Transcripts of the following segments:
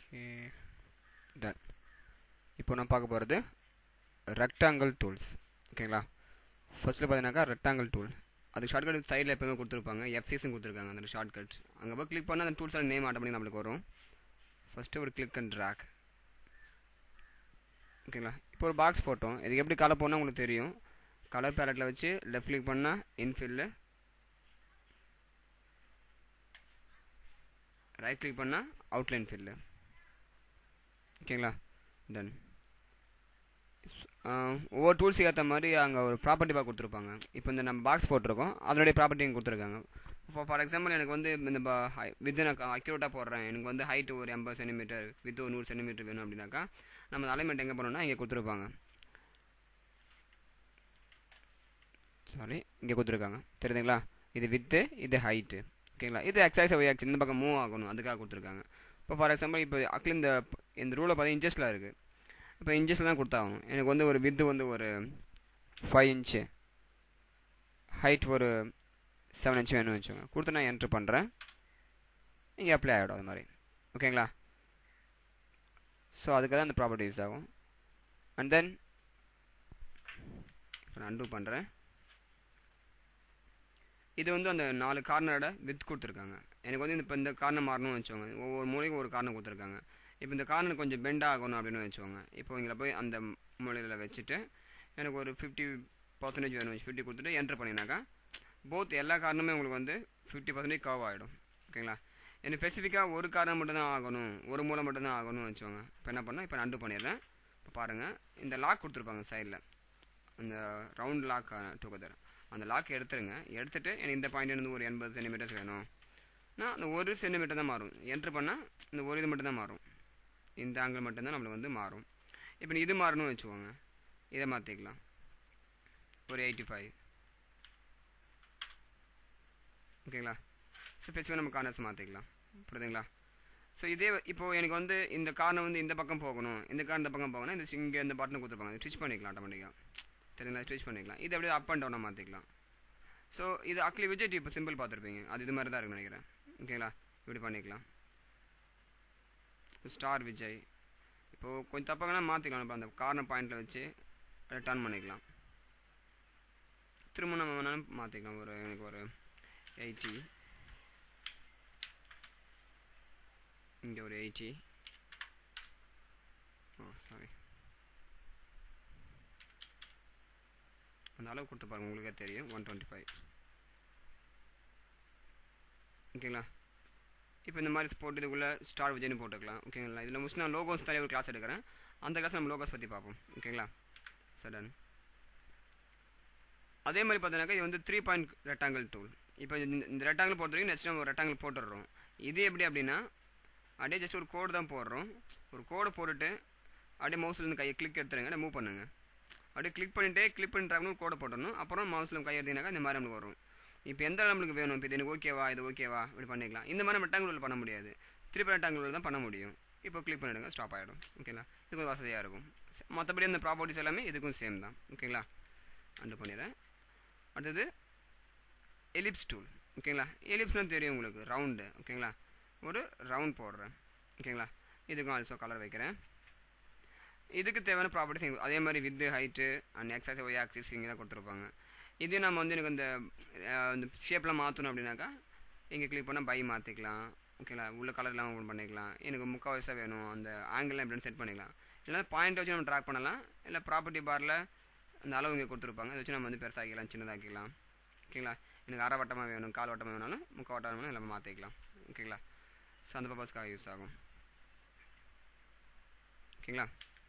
okay done இப்போ நான் பார்க்க போகிறது ரெக்டாங்கிள் டூல்ஸ் ஓகேங்களா ஃபர்ஸ்ட்டில் பார்த்தீங்கன்னாக்கா ரெக்டாங்கிள் டூல் அது ஷார்ட்கட் சைடில் எப்பவுமே கொடுத்துருப்பாங்க எஃப்சிஎஸ்ன்னு கொடுத்துருக்காங்க அந்த ஷார்ட்கட் அங்கே போய் கிளிக் பண்ணால் அந்த டூல்ஸோட நேம் ஆட்டோமேட்டிக் நம்மளுக்கு வரும் ஃபஸ்ட்டு ஒரு கிளிக் அண்ட் ட்ராக் ஓகேங்களா இப்போ ஒரு பாக்ஸ் போட்டோம் இதுக்கு எப்படி கலர் போனால் உங்களுக்கு தெரியும் கலர் பேலட்டில் வச்சு லெஃப்ட் கிளிக் பண்ணால் இன்ஃபில்லு ரைட் கிளிக் பண்ணால் அவுட்லைன் ஃபில்லு ஓகேங்களா டன் ஒவ்வொரு டூல்ஸுக்கு ஏற்ற மாதிரி அங்கே ஒரு ப்ராப்பர்ட்டி பார்க்க கொடுத்துருப்பாங்க இப்போ இந்த நம்ம பாக்ஸ் போட்டிருக்கோம் அதனுடைய ப்ராப்பர்ட்டியும் கொடுத்துருக்காங்க இப்போ ஃபார் எக்ஸாம்பிள் எனக்கு வந்து இந்த வித் நான் அக்யூரேட்டாக போடுறேன் எனக்கு வந்து ஹைட் ஒரு எண்பது சென்டிமீட்டர் வித் ஒரு நூறு சென்டிமீட்டர் வேணும் அப்படின்னாக்கா நம்ம அலைன்மெண்ட் எங்கே பண்ணணும்னா இங்கே கொடுத்துருப்பாங்க சாரி இங்கே கொடுத்துருக்காங்க தெரியுதுங்களா இது வித்து இது ஹைட்டு ஓகேங்களா இது எக்ஸைஸ் ஒய் ஆக்ஸ் இந்த பக்கம் மூவ் ஆகணும் அதுக்காக கொடுத்துருக்காங்க இப்போ ஃபார் எக்ஸாம்பிள் இப்போ அக்கில் இந்த இந்த ரூலை பார்த்தா இன்ச்சஸில் இருக்குது இப்போ இன்ச்சஸில் தான் கொடுத்தாகணும் எனக்கு வந்து ஒரு வித்து வந்து ஒரு ஃபைவ் இன்ச்சு ஹைட் ஒரு செவன் இன்ச்சு வேணும்னு வச்சுக்கோங்க கொடுத்து நான் என்ட்ரு பண்ணுறேன் இங்கே அப்ளை ஆகிடும் அது மாதிரி ஓகேங்களா ஸோ அதுக்கு தான் அந்த ப்ராப்பர்ட்டி யூஸ் ஆகும் அண்ட் தென் இப்போ நான் அன்டூ பண்ணுறேன் இது வந்து அந்த நாலு கார்னரோட வித் கொடுத்துருக்காங்க எனக்கு வந்து இப்போ இந்த கார்னர் மாறணும்னு வச்சுக்கோங்க ஒவ்வொரு மூலைக்கும் ஒரு கார்னர் கொடுத்துருக்காங்க இப்போ இந்த கார்னர் கொஞ்சம் பெண்ட் ஆகணும் அப்படின்னு வச்சுக்கோங்க இப்போ இங்கே போய் அந்த மூலையில் வச்சுட்டு எனக்கு ஒரு ஃபிஃப்டி பர்சன்டேஜ் வேணும் ஃபிஃப்டி கொடுத்துட்டு என்ட்ரு பண்ணினாக்கா போத் எல்லா காரணமே உங்களுக்கு வந்து ஃபிஃப்டி பர்சன்டேஜ் கவ் ஆகிடும் ஓகேங்களா எனக்கு ஸ்பெசிஃபிக்காக ஒரு காரணம் மட்டும் தான் ஆகணும் ஒரு மூலம் மட்டும் தான் ஆகணும்னு வச்சுக்கோங்க இப்போ என்ன பண்ணால் இப்போ நான் அண்டு பண்ணிடுறேன் இப்போ பாருங்கள் இந்த லாக் கொடுத்துருப்பாங்க சைடில் அந்த ரவுண்ட் லாக் டுகெதர் அந்த லாக் எடுத்துருங்க எடுத்துகிட்டு எனக்கு இந்த பாயிண்ட் இருந்து ஒரு எண்பது சென்டிமீட்டர்ஸ் வேணும் நான் அந்த ஒரு சென்டிமீட்டர் தான் மாறும் என்ட்ரு பண்ணால் இந்த ஒரு இது மட்டும் தான் மாறும் இந்த ஆங்கிள் மட்டும்தான் நம்மளுக்கு வந்து மாறும் இப்போ இது மாறணும்னு வச்சுக்கோங்க இதை மாற்றிக்கலாம் ஒரு எயிட்டி ஃபைவ் ஓகேங்களா ஸோ ஸ்பெசிஃபிக்காக நம்ம கார்னர்ஸ் மாற்றிக்கலாம் புரியுதுங்களா ஸோ இதே இப்போது எனக்கு வந்து இந்த கார்னர் வந்து இந்த பக்கம் போகணும் இந்த கார் இந்த பக்கம் போகணும் இந்த இங்கே இந்த பட்டனை கொடுத்துருப்பாங்க ஸ்விட்ச் பண்ணிக்கலாம் ஆட்டோமேட்டிக்காக சரிங்களா ஸ்விட்ச் பண்ணிக்கலாம் இது அப்படியே அப் அண்ட் டவுனாக மாற்றிக்கலாம் ஸோ இது அக்லி விஜய் இப்போ சிம்பிள் பார்த்துருப்பீங்க அது இது மாதிரி தான் இருக்குன்னு நினைக்கிறேன் ஓகேங்களா இப்படி பண்ணிக்கலாம் ஸ்டார் விஜய் இப்போது கொஞ்சம் தப்பாங்கன்னா மாற்றிக்கலாம் இப்போ அந்த கார்னர் பாயிண்டில் வச்சு டர்ன் பண்ணிக்கலாம் திரும்ப நம்ம வேணாலும் மாற்றிக்கலாம் ஒரு எனக்கு ஒரு எயிட்டி இங்கே ஒரு எயிட்டி ஓ சாரி அந்த அளவு கொடுத்து பாருங்கள் உங்களுக்கே தெரியும் ஒன் டுவெண்ட்டி ஃபைவ் ஓகேங்களா இப்போ இந்த மாதிரி போட்டு இதுக்குள்ளே ஸ்டார் விஜய்னு போட்டுக்கலாம் ஓகேங்களா இதில் மோஸ்ட் நான் லோகோஸ் தனியாக ஒரு கிளாஸ் எடுக்கிறேன் அந்த கிளாஸ் நம்ம லோகோஸ் பற்றி பார்ப்போம் ஓகேங்களா சடன் அதே மாதிரி பார்த்தீங்கன்னாக்கா இது வந்து த்ரீ பாயிண்ட் ரெக்டாங்கிள் டூல் இப்போ இந்த ரெக்டாங்கிள் பொறுத்த வரைக்கும் நெக்ஸ்ட் நம்ம ரெக்டாங்கிள் போட்டுடுறோம் இது எப்படி அப்படின்னா அப்படியே ஜஸ்ட் ஒரு கோடு தான் போடுறோம் ஒரு கோடை போட்டுட்டு அப்படியே மவுஸ்லேருந்து கையை கிளிக் எடுத்துருங்க அப்படியே மூவ் பண்ணுங்க அப்படியே கிளிக் பண்ணிட்டே கிளிக் பண்ணிட்டு கோடை போட்டுடணும் அப்புறம் மவுஸில் கை எடுத்தீங்கன்னாக்கா இந்த மாதிரி நம்மளுக்கு வரும் இப்போ எந்த நம்மளுக்கு வேணும் இப்போ இது எனக்கு ஓகேவா இது ஓகேவா இப்படி பண்ணிக்கலாம் இந்த மாதிரி ரெக்டாங்கிள் பண்ண முடியாது திருப்பி ரெக்டாங்கிள் தான் பண்ண முடியும் இப்போ கிளிக் பண்ணிடுங்க ஸ்டாப் ஆகிடும் ஓகேங்களா இது கொஞ்சம் வசதியாக இருக்கும் மற்றபடி அந்த ப்ராப்பர்ட்டிஸ் எல்லாமே இதுக்கும் சேம் தான் ஓகேங்களா அண்டு பண்ணிடுறேன் அடுத்தது எலிப்ஸ் டூல் ஓகேங்களா எலிப்ஸ்னால் தெரியும் உங்களுக்கு ரவுண்டு ஓகேங்களா ஒரு ரவுண்ட் போடுறேன் ஓகேங்களா இதுக்கும் ஆல்சோ கலர் வைக்கிறேன் இதுக்கு தேவையான ப்ராப்பர்ட்டிஸ் அதே மாதிரி width height and X axis Y axis இங்கே தான் கொடுத்துருப்பாங்க இது நம்ம வந்து எனக்கு இந்த இந்த ஷேப்லாம் மாற்றணும் அப்படின்னாக்கா இங்கே கிளிக் பண்ணால் பை மாற்றிக்கலாம் ஓகேங்களா உள்ள கலர்லாம் ஓப்பன் பண்ணிக்கலாம் எனக்கு முக்கால்வாசாக வேணும் அந்த ஆங்கிள்லாம் எப்படின்னு செட் பண்ணிக்கலாம் இல்லைனா பாயிண்ட் வச்சு நம்ம ட்ராக் பண்ணலாம் இல்லை ப்ராப்பர்ட்டி பாரில் அந்த அளவு இங்கே கொடுத்துருப்பாங்க அதை வச்சு நம்ம வந்து பெருசாக்கிக்கலாம் சின்னதாக்கிக்கலாம் ஓகேங்களா எனக்கு அரை வட்டமாக வேணும் கால் வட்டமாக வேணாலும் முக்கால் வட்டம் வேணும் எல்லாமே மாற்றிக்கலாம் ஓகேங்களா ஸோ அந்த பர்பஸ்க்காக யூஸ் ஆகும் ஓகேங்களா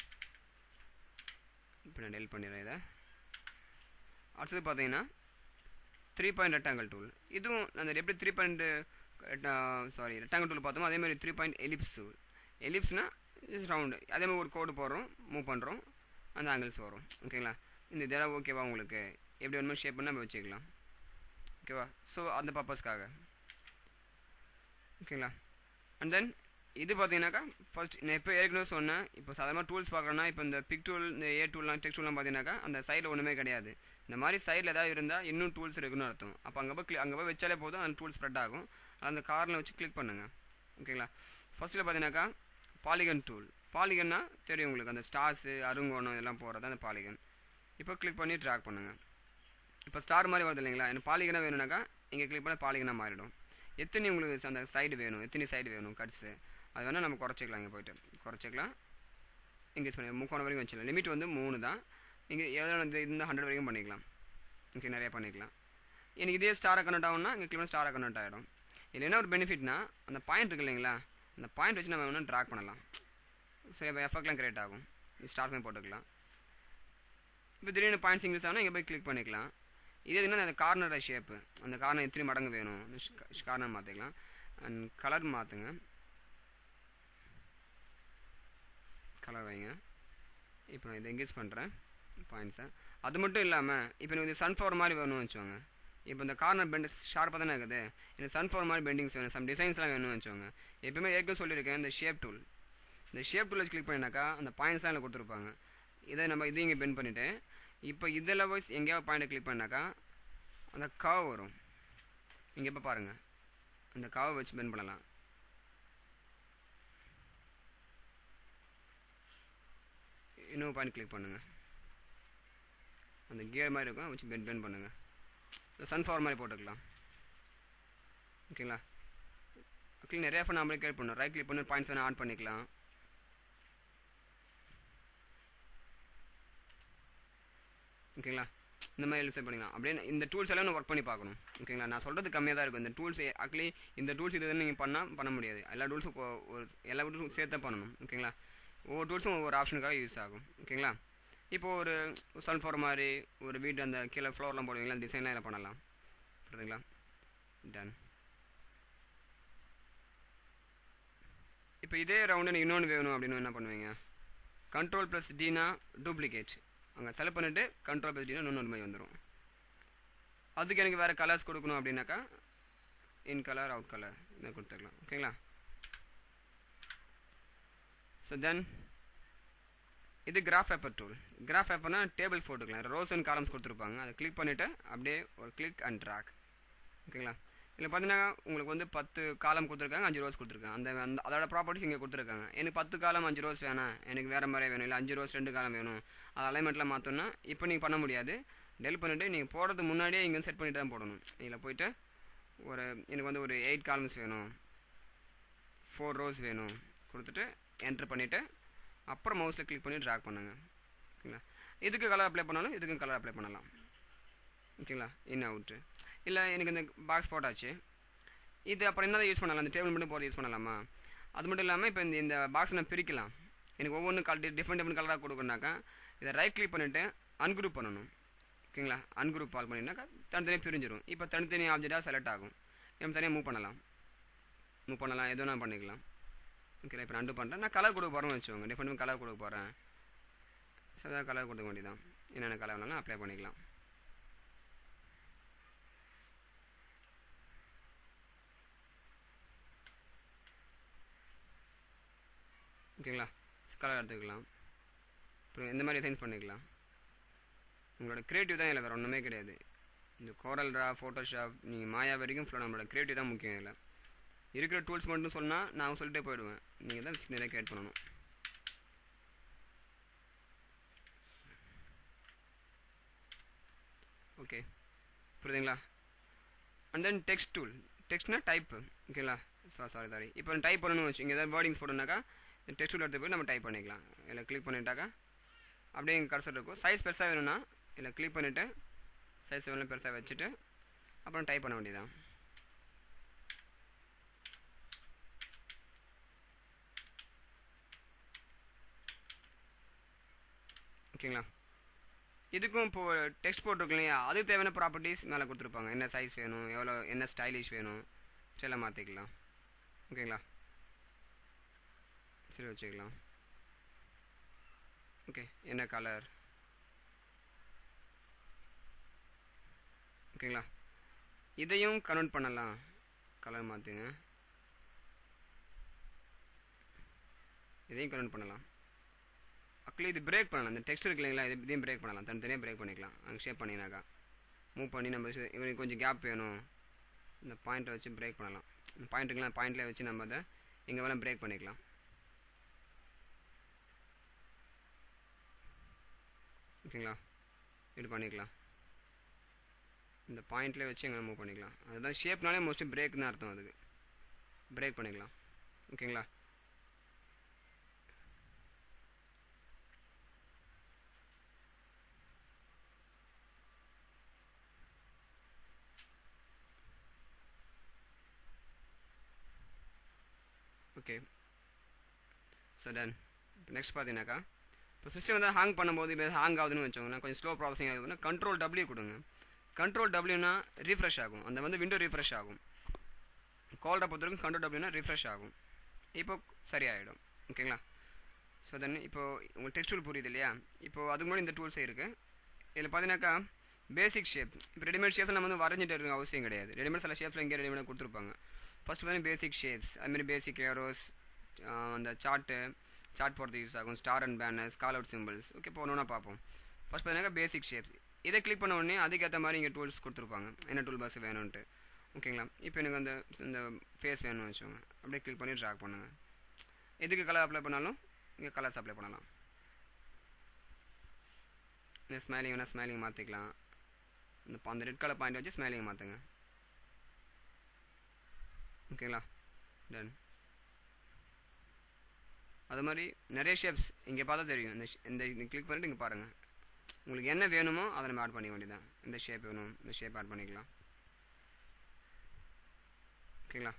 இப்போ நான் டெல் பண்ணிடுறேன் இதை அடுத்தது பார்த்தீங்கன்னா த்ரீ பாயிண்ட் ரெக்டாங்கல் டூல் இதுவும் அந்த எப்படி three point sorry rectangle tool பார்த்தோமோ அதே மாதிரி த்ரீ பாயிண்ட் எலிப்ஸ் டூல் எலிப்ஸ்னால் ஜஸ்ட் ரவுண்டு அதே மாதிரி ஒரு கோடு போடுறோம் மூவ் பண்ணுறோம் அந்த ஆங்கிள்ஸ் வரும் ஓகேங்களா இந்த இதெல்லாம் ஓகேவா உங்களுக்கு எப்படி வேணுமோ ஷேப் பண்ணால் நம்ம வச்சுக்கலாம் ஓகேவா ஸோ அந்த பர்பஸ்க்காக ஓகேங்களா அண்ட் தென் இது பார்த்தீங்கன்னாக்கா ஃபர்ஸ்ட் நான் இப்போ ஏற்கனவே சொன்னேன் இப்போ சாதாரணமாக டூல்ஸ் பார்க்குறேன்னா இப்போ இந்த பிக் டூல் இந்த ஏ டூல்லாம் டெக்ஸ்ட் டூல்லாம் பார்த்தீங்கன்னாக்கா அந்த சைடில் ஒன்றுமே கிடையாது இந்த மாதிரி சைடில் ஏதாவது இருந்தால் இன்னும் டூல்ஸ் இருக்குன்னு அர்த்தம் அப்போ அங்கே போய் கிளி அங்கே போய் வச்சாலே போதும் அந்த டூல் ஸ்ப்ரெட் ஆகும் அந்த காரில் வச்சு கிளிக் பண்ணுங்கள் ஓகேங்களா ஃபர்ஸ்ட்டில் பார்த்தீங்கன்னாக்கா பாலிகன் டூல் பாலிகன்னா தெரியும் உங்களுக்கு அந்த ஸ்டார்ஸு அருங்கோணம் இதெல்லாம் போகிறது அந்த பாலிகன் இப்போ கிளிக் பண்ணி ட்ராக் பண்ணுங்கள் இப்போ ஸ்டார் மாதிரி வருது இல்லைங்களா எனக்கு பாலிகனாக வேணும்னாக்கா இங்கே கிளிக் பண்ண பாலிகனாக மாறிடும் எத்தனை உங்களுக்கு அந்த சைடு வேணும் எத்தனை சைடு வேணும் கட்ஸு அது வேணால் நம்ம குறைச்சிக்கலாம் இங்கே போயிட்டு குறைச்சிக்கலாம் இன்க்ரீஸ் பண்ணி முக்கோணம் வரைக்கும் வச்சுக்கலாம் லிமிட் வந்து மூணு தான் இங்கே எவ்வளோ இந்த இந்த ஹண்ட்ரட் வரைக்கும் பண்ணிக்கலாம் இங்கே நிறையா பண்ணிக்கலாம் எனக்கு இதே ஸ்டாராக கனெக்ட் ஆகும்னா இங்கே கிளிக் ஸ்டாராக கனெக்ட் ஆகிடும் இதில் என்ன ஒரு பெனிஃபிட்னா அந்த பாயிண்ட் இருக்கு இல்லைங்களா அந்த பாயிண்ட் வச்சு நம்ம வேணும் ட்ராக் பண்ணலாம் சரி இப்போ எஃபெக்ட்லாம் கிரியேட் ஆகும் ஸ்டார்ட்மே போட்டுக்கலாம் இப்போ திடீர்னு பாயிண்ட்ஸ் இங்கிலீஷ் ஆனால் இங்கே போய் கிளிக் பண்ணிக்கலாம் இதே என்ன அந்த கார்னரோட ஷேப்பு அந்த கார்னர் எத்தனை மடங்கு வேணும் கார்னர் மாற்றிக்கலாம் அண்ட் கலர் மாற்றுங்க கலர் வைங்க இப்போ நான் இதை எங்கேஜ் பண்ணுறேன் பாயிண்ட்ஸை அது மட்டும் இல்லாமல் இப்போ எனக்கு சன்ஃப்ளவர் மாதிரி வேணும்னு வச்சுக்கோங்க இப்போ இந்த கார்னர் பெண்ட் ஷார்ப்பாக தானே இருக்குது எனக்கு சன்ஃப்ளவர் மாதிரி பெண்டிங்ஸ் வேணும் சம் டிசைன்ஸ்லாம் வேணும்னு வச்சுக்கோங்க எப்பயுமே ஏற்கனவே சொல்லியிருக்கேன் இந்த ஷேப் டூல் இந்த ஷேப் டூல் வச்சு கிளிக் பண்ணினாக்கா அந்த பாயிண்ட்ஸ்லாம் எனக்கு கொடுத்துருப்பாங்க இதை நம்ம இதையும் இங்கே பெண்ட் பண்ணிவிட்டு இப்போ இதில் போய் எங்கேயாவது பாயிண்ட்டை கிளிக் பண்ணாக்கா அந்த கவ் வரும் இங்கே இப்போ பாருங்கள் அந்த கவை வச்சு பெண்ட் பண்ணலாம் இன்னொரு பாயிண்ட் கிளிக் பண்ணுங்கள் அந்த கியர் மாதிரி இருக்கும் வச்சு பெண்ட் பெண்ட் பண்ணுங்கள் சன்ஃப்ளவர் மாதிரி போட்டுக்கலாம் ஓகேங்களா ஓகே நிறையா ஃபோன் நம்மளே கிரியேட் பண்ணணும் ரைட் கிளிக் பண்ணி பாயிண்ட்ஸ் வேணால் ஆன் பண்ணிக்கலாம் ஓகேங்களா இந்த மாதிரி யூஸ் பண்ணிக்கலாம் அப்படியே இந்த டூல்ஸ் எல்லாம் ஒர்க் பண்ணி பார்க்கணும் ஓகேங்களா நான் சொல்கிறது கம்மியாக தான் இருக்கும் இந்த டூல்ஸ் ஆக்சுவலி இந்த டூல்ஸ் இது நீங்கள் பண்ணால் பண்ண முடியாது எல்லா டூல்ஸும் ஒரு எல்லா டூல்ஸும் சேர்த்து தான் பண்ணணும் ஓகேங்களா ஒவ்வொரு டூல்ஸும் ஒவ்வொரு ஆப்ஷனுக்காக யூஸ் ஆகும் ஓகேங்களா இப்போ ஒரு சன்ஃப்ளவர் மாதிரி ஒரு வீட்டு அந்த கீழே ஃப்ளோர்லாம் போடுவீங்களா டிசைன்லாம் இதில் பண்ணலாம் புரியுதுங்களா டன் இப்போ இதே ரவுண்டு இன்னொன்று வேணும் அப்படின்னு என்ன பண்ணுவீங்க கண்ட்ரோல் ப்ளஸ் டினா டூப்ளிகேட் அங்கே செலக்ட் பண்ணிவிட்டு கண்ட்ரோல் ப்ளஸ் டினா இன்னொன்று மாதிரி வந்துடும் அதுக்கு எனக்கு வேறு கலர்ஸ் கொடுக்கணும் அப்படின்னாக்கா இன் கலர் அவுட் கலர் இதை கொடுத்துக்கலாம் ஓகேங்களா ஸோ தென் இது கிராஃப் பேப்பர் டூல் கிராஃப் பேப்பர்னா டேபிள் போட்டுக்கலாம் ரோஸ் அண்ட் காலம்ஸ் கொடுத்துருப்பாங்க அதை கிளிக் பண்ணிவிட்டு அப்படியே ஒரு கிளிக் அண்ட் ட்ராக் ஓகேங்களா இதில் பார்த்தீங்கன்னா உங்களுக்கு வந்து பத்து காலம் கொடுத்துருக்காங்க அஞ்சு ரோஸ் கொடுத்துருக்காங்க அந்த அந்த அதோட ப்ராப்பர்ட்டிஸ் இங்கே கொடுத்துருக்காங்க எனக்கு பத்து காலம் அஞ்சு ரோஸ் வேணாம் எனக்கு வேறு மாதிரி வேணும் இல்லை அஞ்சு ரோஸ் ரெண்டு காலம் வேணும் அது அலைன்மெண்ட்டில் மாற்றோன்னா இப்போ நீங்கள் பண்ண முடியாது டெல் பண்ணிவிட்டு நீங்கள் போடுறதுக்கு முன்னாடியே இங்கே செட் பண்ணிட்டு தான் போடணும் இதில் போயிட்டு ஒரு எனக்கு வந்து ஒரு எயிட் காலம்ஸ் வேணும் ஃபோர் ரோஸ் வேணும் கொடுத்துட்டு என்ட்ரு பண்ணிவிட்டு அப்புறம் மவுஸில் கிளிக் பண்ணி ட்ராக் பண்ணுங்கள் ஓகேங்களா இதுக்கு கலர் அப்ளை பண்ணாலும் இதுக்கும் கலர் அப்ளை பண்ணலாம் ஓகேங்களா இன் அவுட்டு இல்லை எனக்கு இந்த பாக்ஸ் போட்டாச்சு இது அப்புறம் என்ன யூஸ் பண்ணலாம் இந்த டேபிள் மட்டும் போகிறது யூஸ் பண்ணலாமா அது மட்டும் இல்லாமல் இப்போ இந்த இந்த பாக்ஸ் நான் பிரிக்கலாம் எனக்கு ஒவ்வொன்றும் கல் டிஃப்ரெண்ட் டிஃப்ரெண்ட் கலராக கொடுக்கணுனாக்கா இதை ரைட் கிளிக் பண்ணிவிட்டு அன்குரூப் பண்ணணும் ஓகேங்களா அன்குரூப் கால் பண்ணினாக்கா தனித்தனியாக பிரிஞ்சிடும் இப்போ தனித்தனி ஆப்ஜெக்டாக செலக்ட் ஆகும் நம்ம தனியாக மூவ் பண்ணலாம் மூவ் பண்ணலாம் எதுவும் நான் பண்ணிக்கலாம் ஓகே இப்போ நான் பண்ணுறேன் நான் கலர் கொடுக்க போகிறேன்னு வச்சுக்கோங்க டிஃப்ரெண்ட் கலர் கொடுக்க போகிறேன் சார் கலர் கொடுக்க வேண்டியதான் என்னென்ன கலர் வேணாலும் அப்ளை பண்ணிக்கலாம் ஓகேங்களா கலர் எடுத்துக்கலாம் அப்புறம் எந்த மாதிரி டிசைன்ஸ் பண்ணிக்கலாம் உங்களோட க்ரியேட்டிவ் தான் இல்லை வேறு ஒன்றுமே கிடையாது இந்த கோரல் ட்ரா ஃபோட்டோஷாப் நீங்கள் மாயா வரைக்கும் ஃபுல்லாக நம்மளோட க்ரியேட்டிவ் தான் முக்கியம் இல்லை இருக்கிற டூல்ஸ் மட்டும் சொன்னால் நான் சொல்லிட்டே போயிடுவேன் நீங்கள் தான் நிறைய கிரியேட் பண்ணணும் ஓகே புரியுதுங்களா அண்ட் தென் டெக்ஸ்ட் டூல் டெக்ஸ்ட்னா டைப் ஓகேங்களா சாரி சாரி சாரி இப்போ டைப் பண்ணணும்னு வச்சு இங்கே ஏதாவது வேர்டிங்ஸ் போட்டோம்னாக்கா டெக்ஸ்ட் டூல் எடுத்து போய் நம்ம டைப் பண்ணிக்கலாம் இல்லை கிளிக் பண்ணிட்டாக்கா அப்படியே இங்கே கர்சர் இருக்கும் சைஸ் பெருசாக வேணும்னா இல்லை கிளிக் பண்ணிவிட்டு சைஸ் வேணும் பெருசாக வச்சுட்டு அப்புறம் டைப் பண்ண வேண்டியதான் ஓகேங்களா இதுக்கும் இப்போ டெக்ஸ்ட் போட்டிருக்கோம் இல்லையா அதுக்கு தேவையான ப்ராப்பர்ட்டிஸ் மேலே கொடுத்துருப்பாங்க என்ன சைஸ் வேணும் எவ்வளோ என்ன ஸ்டைலிஷ் வேணும் எல்லாம் மாற்றிக்கலாம் ஓகேங்களா சரி வச்சுக்கலாம் ஓகே என்ன கலர் ஓகேங்களா இதையும் கன்வெர்ட் பண்ணலாம் கலர் மாற்றுங்க இதையும் கன்வெர்ட் பண்ணலாம் ஆக்சுவலி இது பிரேக் பண்ணலாம் இந்த டெக்ஸ்ட் இருக்கு இல்லைங்களா இது இதையும் பிரேக் பண்ணலாம் தனித்தனியாக பிரேக் பண்ணிக்கலாம் அங்கே ஷேப் பண்ணினாக்கா மூவ் பண்ணி நம்ம இவனுக்கு கொஞ்சம் கேப் வேணும் இந்த பாயிண்ட்டை வச்சு பிரேக் பண்ணலாம் இந்த பாயிண்ட்டுக்கெலாம் பாயிண்ட்லேயே வச்சு நம்ம அதை எங்கே வேணால் பிரேக் பண்ணிக்கலாம் ஓகேங்களா இப்படி பண்ணிக்கலாம் இந்த பாயிண்ட்லேயே வச்சு எங்கே மூவ் பண்ணிக்கலாம் அதுதான் ஷேப்னாலே மோஸ்ட்லி பிரேக் தான் அர்த்தம் அதுக்கு பிரேக் பண்ணிக்கலாம் ஓகேங்களா ஓகே ஸோ டன் இப்போ நெக்ஸ்ட் பார்த்தீங்கன்னாக்கா இப்போ சிஸ்டம் வந்து ஹேங் பண்ணும்போது இப்போ ஹேங் ஆகுதுன்னு வச்சோங்கன்னா கொஞ்சம் ஸ்லோ ப்ராசஸிங் ஆகுதுன்னா கண்ட்ரோல் டபிள்யூ கொடுங்க கண்ட்ரோல் டபிள்யூனா ரீஃப்ரெஷ் ஆகும் அந்த வந்து விண்டோ ரீஃப்ரெஷ் ஆகும் கால்டை பொறுத்த வரைக்கும் கண்ட்ரோல் டபிள்யூனா ரீஃப்ரெஷ் ஆகும் இப்போ சரியாயிடும் ஓகேங்களா ஸோ தென் இப்போ உங்களுக்கு டெக்ஸ்ட் டூல் புரியுது இல்லையா இப்போ அதுக்கு முன்னாடி இந்த டூல்ஸே இருக்குது இதில் பார்த்தீங்கன்னாக்கா பேசிக் ஷேப் இப்போ ரெடிமேட் ஷேப்ஸ் நம்ம வந்து வரைஞ்சிட்டு இருக்க அவசியம் கிடையாது ரெடிமேட் சில ஷேப்ஸில் இங்கே ரெடிமேட் கொடுத்துருப்பாங்க ஃபர்ஸ்ட் வந்து பேசிக் ஷேப்ஸ் அதுமாரி பேசிக் ஏரோஸ் அந்த சார்ட்டு சார்ட் போடுறது யூஸ் ஆகும் star and banners callout symbols okay இப்போ ஒன்று பார்ப்போம் ஃபர்ஸ்ட் பார்த்தீங்கன்னா பேசிக் ஷேப் இதை கிளிக் பண்ண உடனே அதுக்கேற்ற மாதிரி இங்கே டூல்ஸ் கொடுத்துருப்பாங்க என்ன டூல் பாஸ் வேணும்ன்ட்டு ஓகேங்களா இப்போ எனக்கு அந்த இந்த ஃபேஸ் வேணும்னு வச்சுக்கோங்க அப்படியே கிளிக் பண்ணி ட்ராக் பண்ணுங்கள் எதுக்கு கலர் அப்ளை பண்ணாலும் இங்கே கலர்ஸ் அப்ளை பண்ணலாம் இந்த ஸ்மைலிங் வேணால் ஸ்மைலிங் மாற்றிக்கலாம் இந்த அந்த ரெட் கலர் பாயிண்ட் வச்சு ஸ்மைலிங் மாற்றுங்க ஓகேங்களா டன் அது மாதிரி நிறைய ஷேப்ஸ் இங்கே பார்த்தா தெரியும் இந்த இந்த இந்த கிளிக் பண்ணிட்டு இங்கே பாருங்கள் உங்களுக்கு என்ன வேணுமோ அதை நம்ம ஆட் பண்ணிக்க வேண்டியதான் இந்த ஷேப் வேணும் இந்த ஷேப் ஆட் பண்ணிக்கலாம் ஓகேங்களா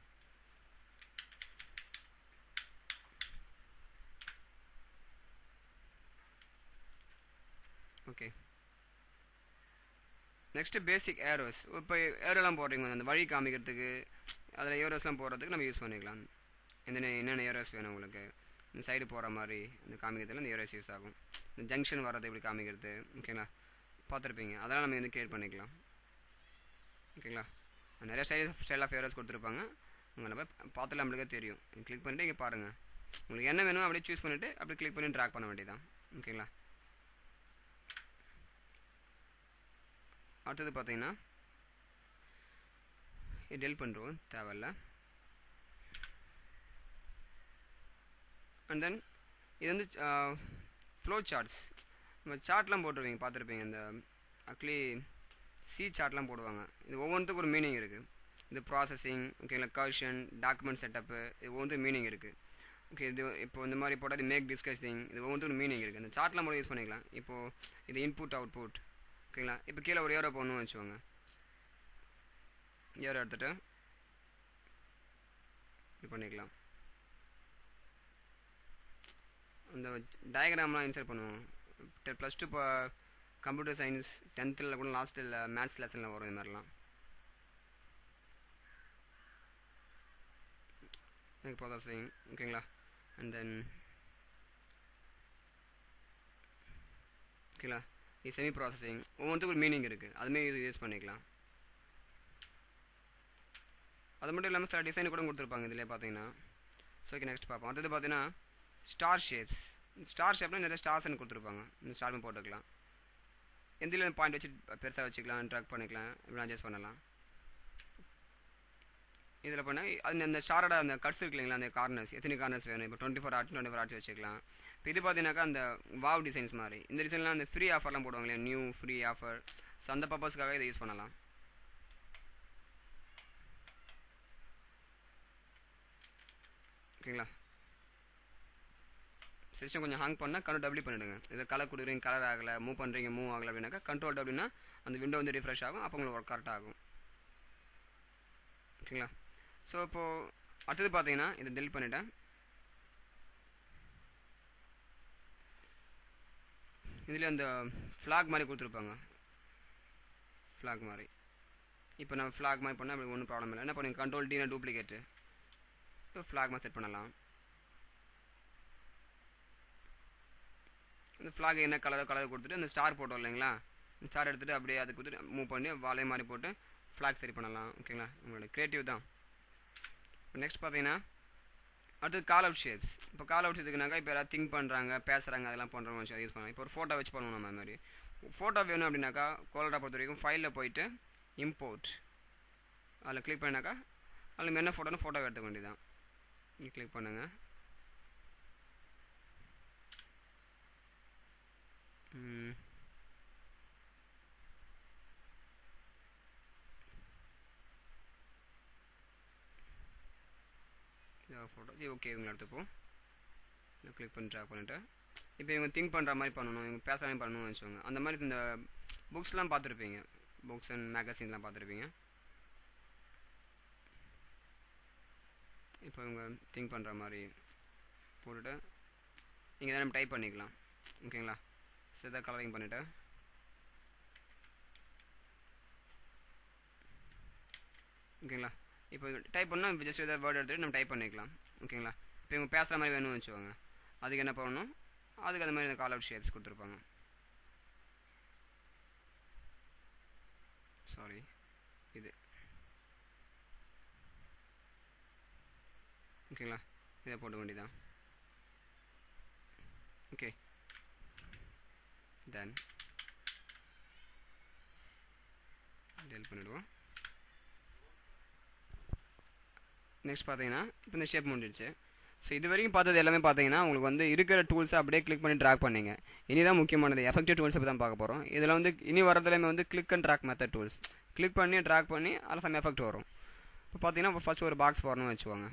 ஓகே நெக்ஸ்ட்டு பேசிக் ஏரோஸ் இப்போ ஏரோலாம் போடுறீங்க அந்த வழி காமிக்கிறதுக்கு அதில் ஏரோஸ்லாம் போடுறதுக்கு நம்ம யூஸ் பண்ணிக்கலாம் என்னென்ன என்னென்ன ஏரோஸ் வேணும் உங்களுக்கு இந்த சைடு போகிற மாதிரி இந்த காமிக்கிறதுல இந்த ஏரோஸ் யூஸ் ஆகும் இந்த ஜங்ஷன் வர்றது இப்படி காமிக்கிறது ஓகேங்களா பார்த்துருப்பீங்க அதெல்லாம் நம்ம வந்து கிரியேட் பண்ணிக்கலாம் ஓகேங்களா நிறைய ஸ்டைல் ஸ்டைல் ஆஃப் ஏரோஸ் கொடுத்துருப்பாங்க உங்களை நம்ம பார்த்துல நம்மளுக்கே தெரியும் கிளிக் பண்ணிட்டு இங்கே பாருங்கள் உங்களுக்கு என்ன வேணுமோ அப்படியே சூஸ் பண்ணிவிட்டு அப்படியே கிளிக் பண்ணி ட்ராக் பண்ண வேண்டியதான் ஓகேங்களா அடுத்தது பார்த்தீங்கன்னா இது டெல் பண்ணுறோம் தேவையில்ல அண்ட் தென் இது வந்து ஃப்ளோ சார்ட்ஸ் நம்ம சார்ட்லாம் போட்டுருவீங்க பார்த்துருப்பீங்க இந்த அக்லி சி சார்ட்லாம் போடுவாங்க இது ஒவ்வொன்றுத்துக்கும் ஒரு மீனிங் இருக்குது இது ப்ராசஸிங் ஓகேங்களா கர்ஷன் டாக்குமெண்ட் செட்டப்பு இது ஒவ்வொன்றும் மீனிங் இருக்குது ஓகே இது இப்போ இந்த மாதிரி போட்டால் இது மேக் டிஸ்கஸிங் இது ஒவ்வொன்றுக்கும் மீனிங் இருக்குது இந்த சார்ட்லாம் கூட யூஸ் பண்ணிக்கலாம் இப்போது இது இன்புட் அவுட்புட் ஓகேங்களா இப்போ கீழே ஒரு ஏரோ போடணும்னு வச்சுக்கோங்க ஏரோ எடுத்துகிட்டு இது பண்ணிக்கலாம் அந்த டயக்ராம்லாம் இன்சர்ட் பண்ணுவோம் ப்ளஸ் டூ இப்போ கம்ப்யூட்டர் சயின்ஸ் டென்த்தில் கூட லாஸ்ட்டில் மேத்ஸ் லெசனில் வரும் இது மாதிரிலாம் ப்ராசஸிங் ஓகேங்களா அண்ட் தென் ஓகேங்களா இது செமி ப்ராசஸிங் ஒவ்வொன்றுக்கும் ஒரு மீனிங் இருக்குது அதுமாரி இது யூஸ் பண்ணிக்கலாம் அது மட்டும் இல்லாமல் சில டிசைன் கூட கொடுத்துருப்பாங்க இதில் பார்த்தீங்கன்னா ஸோ ஓகே நெக்ஸ்ட் பார்ப்போம் அடுத்தது பார்த்தீங்கன்னா ஸ்டார் ஷேப்ஸ் ஸ்டார் ஷேப்னா நிறைய ஸ்டார்ஸ்னு கொடுத்துருப்பாங்க இந்த ஸ்டார்மே போட்டுக்கலாம் எந்தில் பாயிண்ட் வச்சு பெருசாக வச்சுக்கலாம் ட்ராக் பண்ணிக்கலாம் இப்படி அட்ஜஸ்ட் பண்ணலாம் இதில் பண்ண அது அந்த ஸ்டாரோட அந்த கட்ஸ் இருக்கு இல்லைங்களா அந்த கார்னர்ஸ் எத்தனை கார்னர்ஸ் வேணும் இப்போ twenty four art twenty four arts வச்சுக்கலாம் இப்போ இது பார்த்தீங்கன்னாக்கா அந்த வாவ் டிசைன்ஸ் மாதிரி இந்த டிசைன்லாம் அந்த ஃப்ரீ ஆஃபர்லாம் போடுவாங்க இல்லையா நியூ ஃப்ரீ ஆஃபர் ஸோ அந்த பர்பஸ்க்காக இதை யூஸ் பண்ணலாம் ஓகேங்களா சிஸ்டம் கொஞ்சம் ஹாங் பண்ணால் கண்ட்ரோல் டபிள்யூ பண்ணிவிடுங்க இதை கலர் கொடுக்குறீங்க கலர் ஆகலை மூவ் பண்ணுறீங்க மூவ் ஆகலை அப்படின்னாக்கா கண்ட்ரோல் டபிள்யூனா அந்த விண்டோ வந்து ரிஃப்ரெஷ் ஆகும் அப்போ உங்களுக்கு ஒர்க் கரெக்டாக ஆகும் ஓகேங்களா ஸோ இப்போது அடுத்தது பார்த்தீங்கன்னா இதை டெலிட் பண்ணிட்டேன் இதில் அந்த ஃப்ளாக் மாதிரி கொடுத்துருப்பாங்க ஃப்ளாக் மாதிரி இப்போ நம்ம ஃப்ளாக் மாதிரி பண்ணால் அப்படி ஒன்றும் ப்ராப்ளம் இல்லை என்ன பண்ணுங்க கண்ட்ரோல் டீனா டூப்ளிகேட்டு இப்போ ஃப்ளாக் மாதிரி செட் பண்ணலாம் இந்த ஃப்ளாக் என்ன கலரோ கலர் கொடுத்துட்டு அந்த ஸ்டார் போட்டோம் இல்லைங்களா இந்த ஸ்டார் எடுத்துகிட்டு அப்படியே அதுக்கு கொடுத்துட்டு மூவ் பண்ணி வாழை மாதிரி போட்டு ஃப்ளாக் சரி பண்ணலாம் ஓகேங்களா உங்களோட க்ரியேட்டிவ் தான் இப்போ நெக்ஸ்ட் பார்த்தீங்கன்னா அடுத்தது கால் அவுட் ஷேப்ஸ் இப்போ கால் அவுட் இதுக்குனாக்கா இப்போ யாராவது திங்க் பண்ணுறாங்க பேசுகிறாங்க அதெல்லாம் பண்ணுறவங்க வச்சு யூஸ் பண்ணலாம் இப்போ ஒரு ஃபோட்டோ வச்சு பண்ணுவோம் நம்ம அது மாதிரி ஃபோட்டோ வேணும் அப்படின்னாக்கா கோலரா பொறுத்த வரைக்கும் ஃபைலில் போயிட்டு இம்போர்ட் அதில் கிளிக் பண்ணினாக்கா அதில் என்ன ஃபோட்டோன்னு ஃபோட்டோ எடுத்துக்க வேண்டியதான் இங்கே கிளிக் பண்ணுங்கள் ஃபோட்டோ சரி ஓகே இவங்களை எடுத்துப்போம் நான் கிளிக் பண்ணி ட்ராக் பண்ணிவிட்டு இப்போ இவங்க திங்க் பண்ணுற மாதிரி பண்ணணும் இவங்க பேசுகிற மாதிரி பண்ணணும்னு வச்சுக்கோங்க அந்த மாதிரி இந்த புக்ஸ்லாம் பார்த்துருப்பீங்க புக்ஸ் அண்ட் மேகசின்லாம் பார்த்துருப்பீங்க இப்போ இவங்க திங்க் பண்ணுற மாதிரி போட்டுட்டு நீங்கள் தான் டைப் பண்ணிக்கலாம் ஓகேங்களா சிதா கலரிங் பண்ணிவிட்டு ஓகேங்களா இப்போ டைப் பண்ணால் இப்போ ஜஸ்ட் ஏதாவது வேர்டு எடுத்துகிட்டு நம்ம டைப் பண்ணிக்கலாம் ஓகேங்களா இப்போ இவங்க பேசுகிற மாதிரி வேணும்னு வச்சுக்கோங்க அதுக்கு என்ன பண்ணணும் அதுக்கு அந்த மாதிரி இந்த கால் அவுட் ஷேப்ஸ் கொடுத்துருப்பாங்க சாரி இது ஓகேங்களா இதை போட வேண்டியதான் ஓகே தென் டெல் பண்ணிவிடுவோம் நெக்ஸ்ட் பார்த்தீங்கன்னா இப்போ இந்த ஷேப் முடிஞ்சிடுச்சு ஸோ இது வரைக்கும் பார்த்தது எல்லாமே பார்த்தீங்கன்னா உங்களுக்கு வந்து இருக்கிற டூல்ஸை அப்படியே கிளிக் பண்ணி ட்ராக் பண்ணீங்க இனி தான் முக்கியமானது எஃபெக்டிவ் டூல்ஸ் பற்றி தான் பார்க்க போகிறோம் இதில் வந்து இனி வரதுலையுமே வந்து click and drag method tools click பண்ணி ட்ராக் பண்ணி அதில் சம் எஃபெக்ட் வரும் இப்போ பார்த்தீங்கன்னா ஃபஸ்ட் ஒரு பாக்ஸ் போடணும்னு வச்சுக்கோங்க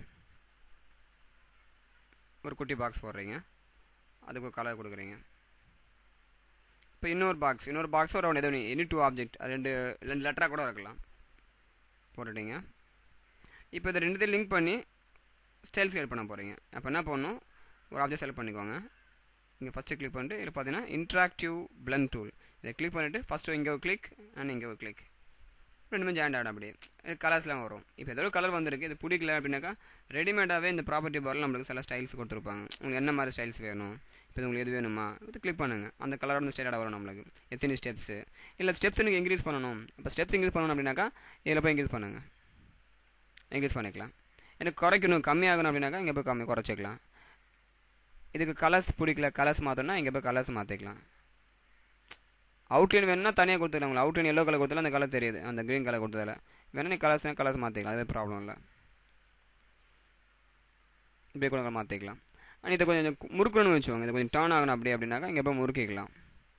ஒரு குட்டி பாக்ஸ் போடுறீங்க அதுக்கு ஒரு கலர் கொடுக்குறீங்க இப்போ இன்னொரு பாக்ஸ் இன்னொரு பாக்ஸ் ஒரு எதுவும் எனி டூ ஆப்ஜெக்ட் ரெண்டு ரெண்டு லெட்டராக கூட இருக்கலாம் போட்டுட்டீங்க இப்போ இதை ரெண்டுத்தையும் லிங்க் பண்ணி ஸ்டைல் கிரியேட் பண்ண போகிறீங்க அப்போ என்ன பண்ணணும் ஒரு ஆப்ஜெக்ட் செலக்ட் பண்ணிக்கோங்க இங்கே ஃபஸ்ட்டு கிளிக் பண்ணிட்டு இதில் பார்த்தீங்கன்னா இன்ட்ராக்டிவ் பிளண்ட் டூல் இதை கிளிக் பண்ணிவிட்டு ஃபஸ்ட்டு இங்கே ஒரு கிளிக் அண்ட் இங்கே ஒரு கிளிக் ரெண்டுமே ஜாயின் ஆகிடும் அப்படியே இது கலர்ஸ்லாம் வரும் இப்போ ஏதோ ஒரு கலர் வந்திருக்கு இது பிடிக்கல அப்படின்னாக்கா ரெடிமேடாகவே இந்த ப்ராப்பர்ட்டி பாரில் நம்மளுக்கு சில ஸ்டைல்ஸ் கொடுத்துருப்பாங்க உங்களுக்கு என்ன மாதிரி ஸ்டைல்ஸ் வேணும் இப்போ உங்களுக்கு எது வேணுமா இது கிளிக் பண்ணுங்கள் அந்த கலரோட அந்த ஸ்டைலோட வரும் நம்மளுக்கு எத்தனை ஸ்டெப்ஸு இல்லை ஸ்டெப்ஸ் எனக்கு இன்க்ரீஸ் பண்ணணும் இப்போ ஸ்டெப்ஸ் இன்க்ரீஸ் பண்ணணும் அப்படின்னாக்கா இதில் போய் இன்க்ரீஸ் பண்ணுங்கள் இன்க்ரீஸ் பண்ணிக்கலாம் எனக்கு குறைக்கணும் கம்மியாகணும் அப்படின்னாக்கா இங்கே போய் கம்மி குறைச்சிக்கலாம் இதுக்கு கலர்ஸ் பிடிக்கல கலர்ஸ் மாற்றணும்னா இங்கே போய் கலர்ஸ் மாற்றிக்கலாம் அவுட்லைன் வேணும்னா தனியாக கொடுத்துக்கலாம் உங்களுக்கு அவுட்லைன் எல்லோ கலர் கொடுத்தாலும் அந்த கலர் தெரியுது அந்த க்ரீன் கலர் கொடுத்ததில் வேணா நீ கலர்ஸ் கலர்ஸ் மாற்றிக்கலாம் அது ப்ராப்ளம் இல்லை இப்படியே கூட மாற்றிக்கலாம் ஆனால் இதை கொஞ்சம் முறுக்கணும்னு வச்சுக்கோங்க இதை கொஞ்சம் டேர்ன் ஆகணும் அப்படி அப்படின்னாக்கா இங்கே போய் முறுக்கிக்கலாம்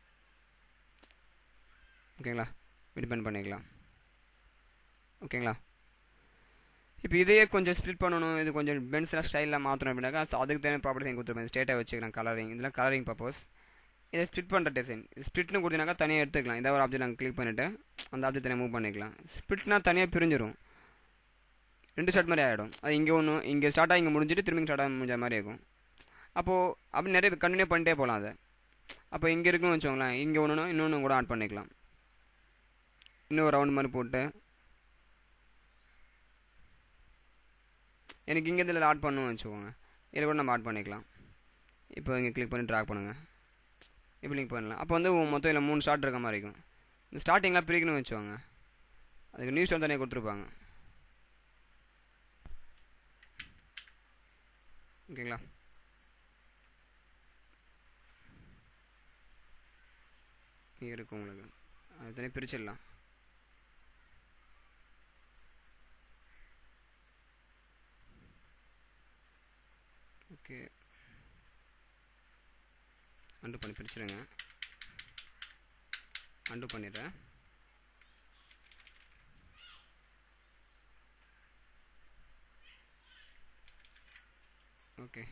ஓகேங்களா டிபெண்ட் பண்ணிக்கலாம் ஓகேங்களா இப்போ இதையே கொஞ்சம் ஸ்ப்ளிட் பண்ணணும் இது கொஞ்சம் பென்சிலாக ஸ்டைலில் மாற்றணும் அப்படின்னாக்கா அதுக்கு தேவையான ப்ராப்பர்ட்டி கொடுத்துருப்பேன் ஸ்டேட்டாக வச்சுக்கலாம் கலரிங் இதெல்லாம் கலரிங் பர்பஸ் இதை ஸ்ப்ளிட் பண்ணுற டிசைன் ஸ்ப்ளிட்னு கொடுத்தீங்கன்னாக்கா தனியாக எடுத்துக்கலாம் இதை ஒரு ஆப்ஜெக்ட் நாங்கள் கிளிக் பண்ணிவிட்டு அந்த ஆப்ஜெக்ட் தனியாக மூவ் பண்ணிக்கலாம் ஸ்ப்ளிட்னா தனியாக பிரிஞ்சிடும் ரெண்டு ஸ்டார்ட் மாதிரி ஆகிடும் அது இங்கே ஒன்று இங்கே ஸ்டார்ட் ஆகி இங்கே முடிஞ்சிட்டு திரும்பி ஸ்டார்ட் ஆகி முடிஞ்ச மாதிரி இருக்கும் அப்போது அப்படி நிறைய கண்டினியூ பண்ணிட்டே போகலாம் அதை அப்போ இங்கே இருக்குன்னு வச்சோங்களேன் இங்கே ஒன்றுனா இன்னொன்று கூட ஆட் பண்ணிக்கலாம் இன்னொரு ரவுண்ட் மாதிரி போட்டு எனக்கு இங்கே இதில் ஆட் பண்ணணும்னு வச்சுக்கோங்க இதில் கூட நம்ம ஆட் பண்ணிக்கலாம் இப்போ இங்கே கிளிக் பண்ணி ட்ராக் பண்ணுங்கள் இப்போ லிங்க் பண்ணலாம் அப்போ வந்து மொத்தம் இதில் மூணு ஷார்ட் இருக்க மாதிரி இருக்கும் இந்த ஸ்டார்டிங்லாம் பிரிக்கணும்னு வச்சுக்கோங்க அதுக்கு நியூஸ் ஸ்டார் தனியாக கொடுத்துருப்பாங்க ஓகேங்களா இங்கே இருக்கும் உங்களுக்கு அது தனியாக பிரிச்சிடலாம் ஓகே அண்டு பண்ணி பிரிச்சிடுங்க அண்டு பண்ணிடுறேன் ஓகே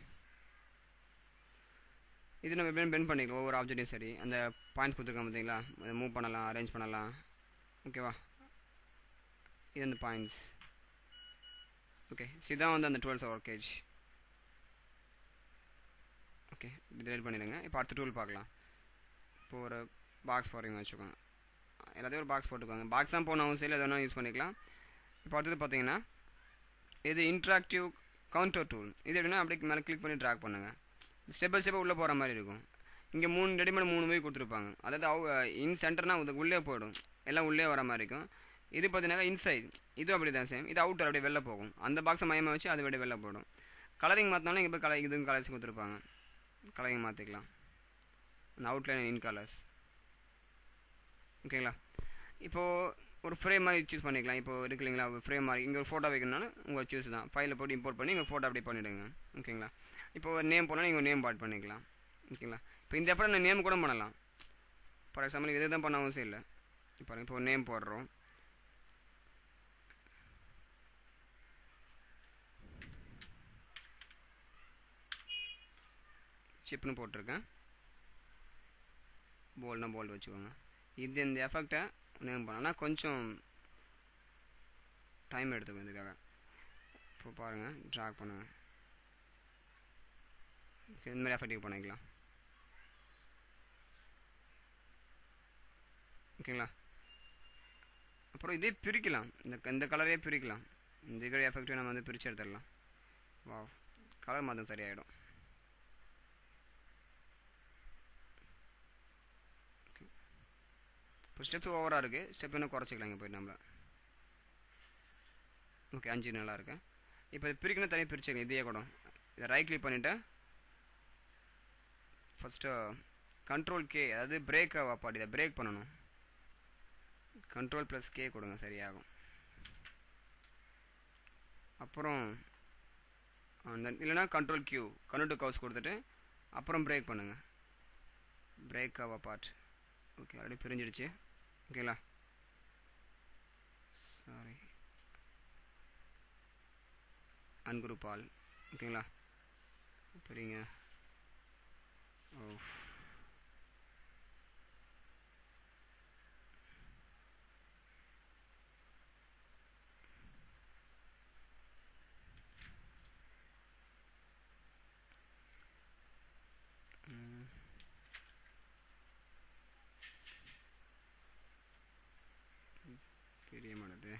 இது நம்ம பென் பென் பண்ணிக்கலாம் ஒவ்வொரு ஆப்ஜெக்ட்டையும் சரி அந்த பாயிண்ட்ஸ் கொடுத்துருக்கோம் பார்த்தீங்களா அதை மூவ் பண்ணலாம் அரேஞ்ச் பண்ணலாம் ஓகேவா இது அந்த பாயிண்ட்ஸ் ஓகே இதுதான் வந்து அந்த டுவெல்ஸ் ஒர்க்கேஜ் ஓகே டிலைட் பண்ணிடுங்க இப்போ அடுத்த டூல் பார்க்கலாம் இப்போ ஒரு பாக்ஸ் போடுறீங்க வச்சுக்கோங்க எல்லாத்தையும் ஒரு பாக்ஸ் போட்டுக்கோங்க பாக்ஸ் தான் போன அவசியம் இல்லை எதனா யூஸ் பண்ணிக்கலாம் இப்போ அடுத்தது பார்த்தீங்கன்னா இது இன்ட்ராக்டிவ் கவுண்டர் டூல் இது எப்படின்னா அப்படியே மேலே கிளிக் பண்ணி ட்ராக் பண்ணுங்கள் ஸ்டெப் பை ஸ்டெப்பாக உள்ளே போகிற மாதிரி இருக்கும் இங்கே மூணு ரெடிமேட் மூணு போய் கொடுத்துருப்பாங்க அதாவது அவ இன் சென்டர்னா அது உள்ளே போயிடும் எல்லாம் உள்ளே வர மாதிரி இருக்கும் இது பார்த்தீங்கன்னா இன்சைட் இது அப்படி தான் சேம் இது அவுட்டர் அப்படியே வெளில போகும் அந்த பாக்ஸை மையமாக வச்சு அது அப்படியே வெளில போயிடும் கலரிங் மாற்றினாலும் இங்கே போய் கலர் இதுவும் கலர்ஸ் கொடுத்துருப்பாங்க கலரிங் மாற்றிக்கலாம் அந்த அவுட்லைன் இன் கலர்ஸ் ஓகேங்களா இப்போது ஒரு ஃப்ரேம் மாதிரி சூஸ் பண்ணிக்கலாம் இப்போ இருக்கு இல்லைங்களா ஃப்ரேம் மாதிரி இங்கே ஒரு ஃபோட்டோ வைக்கணும்னாலும் உங்கள் சூஸ் தான் ஃபைலில் போட்டு இம்போர்ட் பண்ணி உங்கள் ஃபோட்டோ அப்படியே பண்ணிவிடுங்க ஓகேங்களா இப்போ ஒரு நேம் போனால் நீங்கள் நேம் பாட் பண்ணிக்கலாம் ஓகேங்களா இப்போ இந்த அப்புறம் நான் நேம் கூட பண்ணலாம் ஃபார் எக்ஸாம்பிள் இது தான் பண்ண அவசியம் இல்லை இப்போ இப்போ நேம் போடுறோம் சிப்னு போட்டிருக்கேன் போல்ட்னா போல்டு வச்சுக்கோங்க இது இந்த எஃபெக்டை நேம் பண்ணலாம் கொஞ்சம் டைம் எடுத்துக்கும் இதுக்காக இப்போ பாருங்கள் ட்ராக் பண்ணுங்கள் இந்த மாதிரி எஃபெக்டிவ் பண்ணிக்கலாம் ஓகேங்களா அப்புறம் இதே பிரிக்கலாம் இந்த இந்த கலரே பிரிக்கலாம் இந்த இருக்கிற எஃபெக்டிவ் நம்ம வந்து பிரித்து எடுத்துடலாம் வா கலர் மாதம் சரியாயிடும் இப்போ ஸ்டெப்ஸ் ஓவராக இருக்குது ஸ்டெப் இன்னும் குறைச்சிக்கலாம் இங்கே போயிட்டு நம்மள ஓகே அஞ்சு நல்லா இருக்கு இப்போ இது பிரிக்கணும் தனியாக பிரிச்சுக்கலாம் இதே கூட இதை ரைட் கிளிக் பண்ணிவிட்டு ஃபஸ்ட்டு கண்ட்ரோல் கே அதாவது பிரேக் வாப்பாடி இதை பிரேக் பண்ணணும் கண்ட்ரோல் ப்ளஸ் கே கொடுங்க சரியாகும் அப்புறம் அந்த இல்லைனா கண்ட்ரோல் கியூ கண்ட்ரோல் டு கவுஸ் கொடுத்துட்டு அப்புறம் பிரேக் பண்ணுங்கள் பிரேக் அவ பார்ட் ஓகே ஆல்ரெடி பிரிஞ்சிடுச்சு ஓகேங்களா சாரி அன்குரூப் ஆல் ஓகேங்களா பிரிங்க ஓ தெரிய மாட்டேது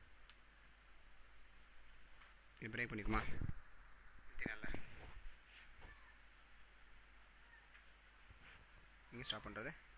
இது பிரேக் பண்ணிக்குமா தெரியல எங்கே ஸ்டாப் பண்ணுறது